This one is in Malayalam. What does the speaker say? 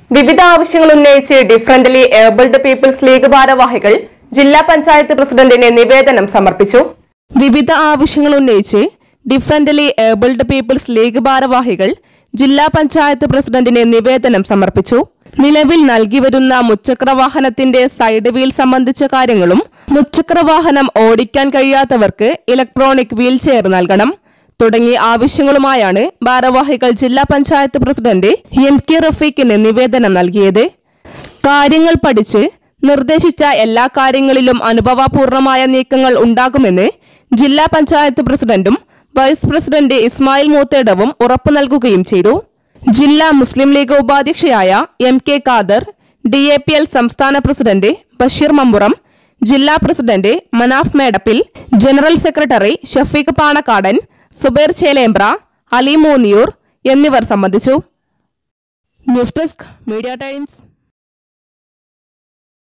വിവിധ ആവശ്യങ്ങൾ ഉന്നയിച്ച് ഡിഫറന്റ്ലി ഏബിൾഡ് പീപ്പിൾസ് ലീഗ് ഭാരവാഹികൾ ജില്ലാ പഞ്ചായത്ത് പ്രസിഡന്റിന് നിവേദനം സമർപ്പിച്ചു വിവിധ ആവശ്യങ്ങൾ ഉന്നയിച്ച് ഡിഫറന്റ്ലി ഏബിൾഡ് പീപ്പിൾസ് ലീഗ് ഭാരവാഹികൾ ജില്ലാ പഞ്ചായത്ത് പ്രസിഡന്റിന് നിവേദനം സമർപ്പിച്ചു നിലവിൽ നൽകി വരുന്ന മുച്ചക്ര വാഹനത്തിന്റെ സൈഡ് വീൽ സംബന്ധിച്ച കാര്യങ്ങളും മുച്ചക്ര വാഹനം ഓടിക്കാൻ കഴിയാത്തവർക്ക് ഇലക്ട്രോണിക് വീൽ ചെയർ നൽകണം തുടങ്ങിയ ആവശ്യങ്ങളുമായാണ് ഭാരവാഹികൾ ജില്ലാ പഞ്ചായത്ത് പ്രസിഡന്റ് എം കെ റഫീഖിന് നിവേദനം നൽകിയത് കാര്യങ്ങൾ പഠിച്ച് നിർദ്ദേശിച്ച എല്ലാ കാര്യങ്ങളിലും അനുഭവപൂർണമായ നീക്കങ്ങൾ ഉണ്ടാകുമെന്ന് ജില്ലാ പഞ്ചായത്ത് പ്രസിഡന്റും വൈസ് പ്രസിഡന്റ് ഇസ്മായിൽ മൂത്തേടവും ഉറപ്പു നൽകുകയും ചെയ്തു ജില്ലാ മുസ്ലിം ലീഗ് ഉപാധ്യക്ഷയായ M K Khader D A P L സംസ്ഥാന പ്രസിഡന്റ് ബഷീർ മമ്പുറം ജില്ലാ president Manaf Medappil general secretary Shafeeq Panakkadan Subair Chelembra Ali Moonniyur എന്നിവർ സംബന്ധിച്ചു ന്യൂസ് ഡെസ്ക് മീഡിയ ടൈംസ്